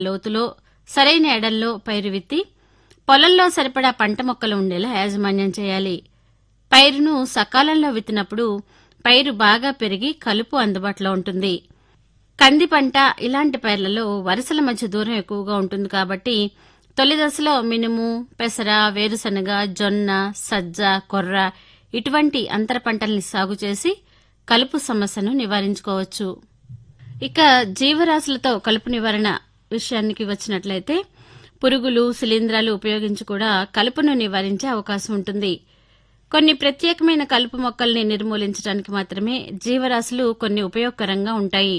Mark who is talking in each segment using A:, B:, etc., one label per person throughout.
A: లోతులో సరైన ఎడల్లో పైరు విత్తి పొలంలో సరిపడా పంట మొక్కలు ఉండేలా యాజమాన్యం చేయాలి పైరును సకాలంలో విత్తినప్పుడు పైరు బాగా పెరిగి కలుపు అందుబాటులో ఉంటుంది కంది పంట ఇలాంటి పైర్లలో వరుసల మధ్య దూరం ఎక్కువగా ఉంటుంది కాబట్టి తొలి దశలో మినుము పెసర వేరుశనగ జొన్న సజ్జ కొర్ర ఇటువంటి అంతర పంటల్ని సాగు చేసి కలుపు సమస్యను నివారించుకోవచ్చు ఇక జీవరాశులతో కలుపు నివారణ విషయానికి వచ్చినట్లయితే పురుగులు శిలీంధ్రాలు ఉపయోగించి కూడా కలుపును నివారించే అవకాశం ఉంటుంది కొన్ని ప్రత్యేకమైన కలుపు మొక్కల్ని నిర్మూలించడానికి మాత్రమే జీవరాశులు కొన్ని ఉపయోగకరంగా ఉంటాయి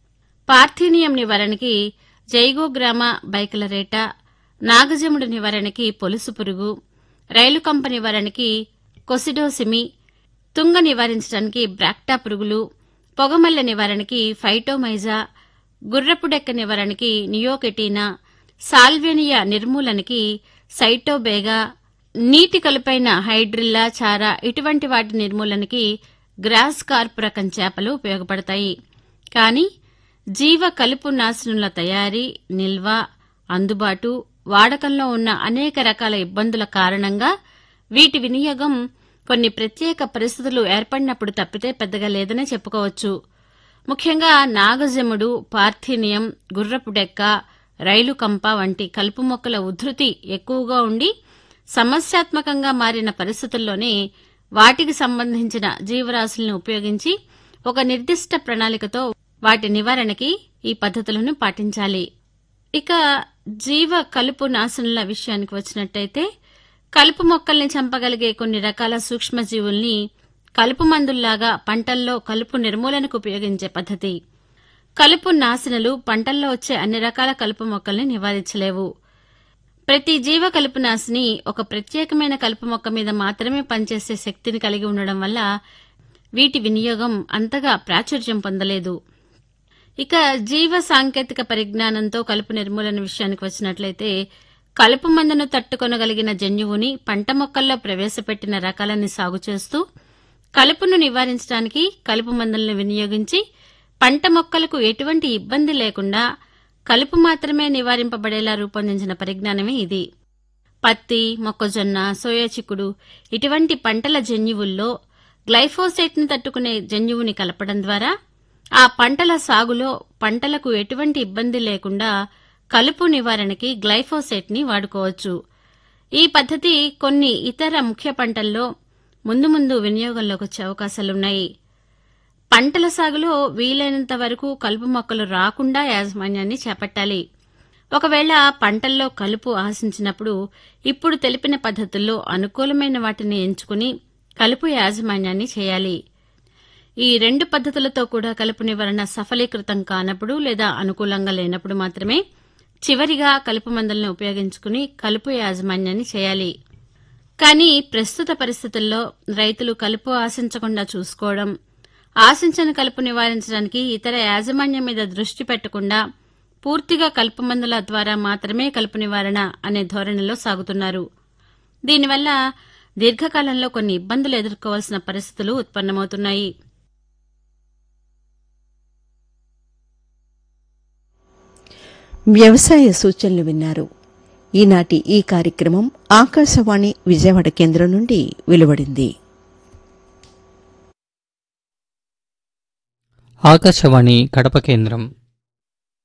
A: పార్థీనియం నివారణకి జైగోగ్రామ బైకలరేట నాగజముడు నివారణకి పొలుసు పురుగు రైలు కంప నివారణకి కొసిడోసిమి తుంగ నివారించడానికి బ్రాక్టా పురుగులు పొగమల్లె నివారణకి ఫైటోమైజా గుర్రపుడెక్క నివారణకి నియోకెటీనా సాల్వేనియా నిర్మూలనకి సైటోబేగా నీటి కలుపైన హైడ్రిల్లా చారా ఇటువంటి వాటి నిర్మూలనకి గ్రాస్ కార్ప్ రకం చేపలు ఉపయోగపడతాయి కానీ జీవ కలుపు నాశనుల తయారీ నిల్వ అందుబాటు వాడకంలో ఉన్న అనేక రకాల ఇబ్బందుల కారణంగా వీటి వినియోగం కొన్ని ప్రత్యేక పరిస్థితులు ఏర్పడినప్పుడు తప్పితే పెద్దగా లేదనే చెప్పుకోవచ్చు ముఖ్యంగా నాగజముడు పార్థినియం గుర్రపు డెక్క రైలు కంప వంటి కలుపు మొక్కల ఉధృతి ఎక్కువగా ఉండి సమస్యాత్మకంగా మారిన పరిస్థితుల్లోనే వాటికి సంబంధించిన జీవరాశులను ఉపయోగించి ఒక నిర్దిష్ట ప్రణాళికతో వాటి నివారణకి ఈ పద్ధతులను పాటించాలి ఇక జీవ కలుపు నాశనుల విషయానికి వచ్చినట్టయితే కలుపు మొక్కల్ని చంపగలిగే కొన్ని రకాల సూక్ష్మజీవుల్ని కలుపు మందుల్లాగా పంటల్లో కలుపు నిర్మూలనకు ఉపయోగించే పద్ధతి కలుపు నాశనలు పంటల్లో వచ్చే అన్ని రకాల కలుపు మొక్కల్ని నివారించలేవు ప్రతి జీవ కలుపు నాశిని ఒక ప్రత్యేకమైన కలుపు మొక్క మీద మాత్రమే పనిచేసే శక్తిని కలిగి ఉండడం వల్ల వీటి వినియోగం అంతగా ప్రాచుర్యం పొందలేదు ఇక జీవ సాంకేతిక పరిజ్ఞానంతో కలుపు నిర్మూలన విషయానికి వచ్చినట్లయితే కలుపు మందును తట్టుకొనగలిగిన జన్యువుని పంట మొక్కల్లో ప్రవేశపెట్టిన రకాలని సాగు చేస్తూ కలుపును నివారించడానికి కలుపు మందులను వినియోగించి పంట మొక్కలకు ఎటువంటి ఇబ్బంది లేకుండా కలుపు మాత్రమే నివారింపబడేలా రూపొందించిన పరిజ్ఞానమే ఇది పత్తి మొక్కజొన్న సోయా చిక్కుడు ఇటువంటి పంటల జన్యువుల్లో గ్లైఫోసేట్ని తట్టుకునే జన్యువుని కలపడం ద్వారా ఆ పంటల సాగులో పంటలకు ఎటువంటి ఇబ్బంది లేకుండా కలుపు నివారణకి గ్లైఫోసేట్ని వాడుకోవచ్చు ఈ పద్ధతి కొన్ని ఇతర ముఖ్య పంటల్లో ముందు ముందు వినియోగంలోకి వచ్చే అవకాశాలున్నాయి పంటల సాగులో వీలైనంత వరకు కలుపు మొక్కలు రాకుండా యాజమాన్యాన్ని చేపట్టాలి ఒకవేళ పంటల్లో కలుపు ఆశించినప్పుడు ఇప్పుడు తెలిపిన పద్ధతుల్లో అనుకూలమైన వాటిని ఎంచుకుని కలుపు యాజమాన్యాన్ని చేయాలి ఈ రెండు పద్ధతులతో కూడా కలుపు నివారణ సఫలీకృతం కానప్పుడు లేదా అనుకూలంగా లేనప్పుడు మాత్రమే చివరిగా కలుపు మందులను ఉపయోగించుకుని కలుపు యాజమాన్యాన్ని చేయాలి కానీ ప్రస్తుత పరిస్థితుల్లో రైతులు కలుపు ఆశించకుండా చూసుకోవడం ఆశించిన కలుపు నివారించడానికి ఇతర యాజమాన్యం మీద దృష్టి పెట్టకుండా పూర్తిగా కలుపు మందుల ద్వారా మాత్రమే కలుపు నివారణ అనే ధోరణిలో సాగుతున్నారు దీనివల్ల దీర్ఘకాలంలో కొన్ని ఇబ్బందులు ఎదుర్కోవాల్సిన పరిస్థితులు ఉత్పన్నమవుతున్నాయి
B: వ్యవసాయ సూచనలు విన్నారు ఈనాటి ఈ కార్యక్రమం ఆకాశవాణి విజయవాడ కేంద్రం నుండి వెలువడింది
C: ఆకాశవాణి కడప కేంద్రం